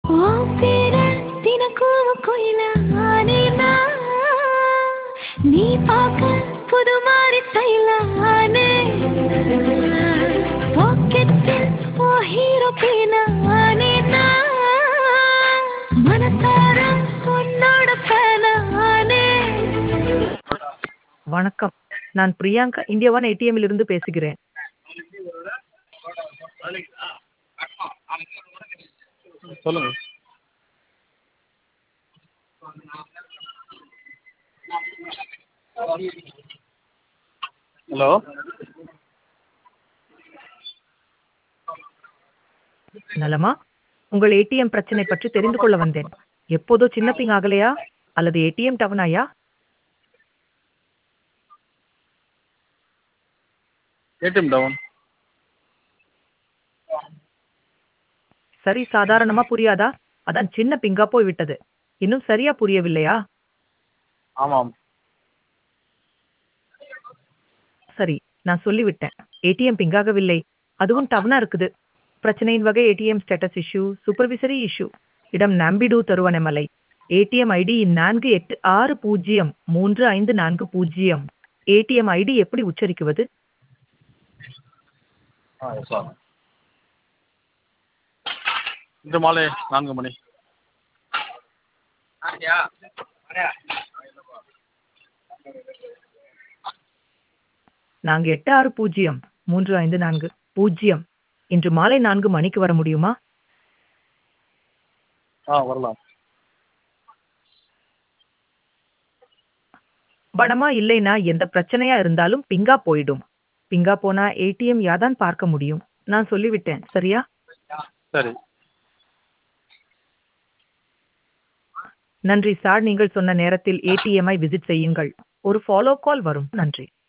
உன் பேர தினக்கூவ கோயில ஆனேனா நீ பார்க்க புது மாதிரி ஸ்டைல ஆனே பாக்கெட்டில் ஓ ஹீரோ பேன ஆனேனா மனசார உன்னோட பேன ஆனே வணக்கம் நான் பிரியாங்கா இந்தியா ஒன் ஏடிஎம்மில் இருந்து பேசுகிறேன் சொல்லுங்க ஹலோ நலமா உங்கள் ஏடிஎம் பிரச்சனை பற்றி தெரிந்து கொள்ள வந்தேன் எப்போதோ சின்ன பிங் ஆகலையா அல்லது ஏடிஎம் டவுன் ஆயா ஏடிஎம் டவுன் சரி சாதாரணமா புரியாதா அதான் சின்ன பிங்கா போய் விட்டது இன்னும் சரியா புரியவில்லையா ஆமாம் சரி நான் சொல்லிவிட்டேன் ஏடிஎம் பிங்காகவில்லை அதுவும் டவுனா இருக்குது பிரச்சனையின் வகை ATM status issue supervisory issue இடம் நம்பிடு தருவனமலை ஏடிஎம் ஐடி நான்கு எட்டு ஆறு பூஜ்ஜியம் மூன்று ஐந்து நான்கு பூஜ்ஜியம் ஏடிஎம் ஐடி எப்படி உச்சரிக்குவது ஆ சார் இன்று மாலை நான்கு மணி நான்கு எட்டு ஆறு பூஜ்ஜியம் மூன்று ஐந்து நான்கு பூஜ்ஜியம் இன்று மாலை நான்கு மணிக்கு வர முடியுமா ஆ வரலாம் பணமா இல்லைனா எந்த பிரச்சனையா இருந்தாலும் பிங்கா போயிடும் பிங்கா போனா ஏடிஎம் யாதான் பார்க்க முடியும் நான் சொல்லிவிட்டேன் சரியா சரி நன்றி சார் நீங்கள் சொன்ன நேரத்தில் ஏடிஎம்ஐ விசிட் செய்யுங்கள் ஒரு ஃபாலோ கால் வரும் நன்றி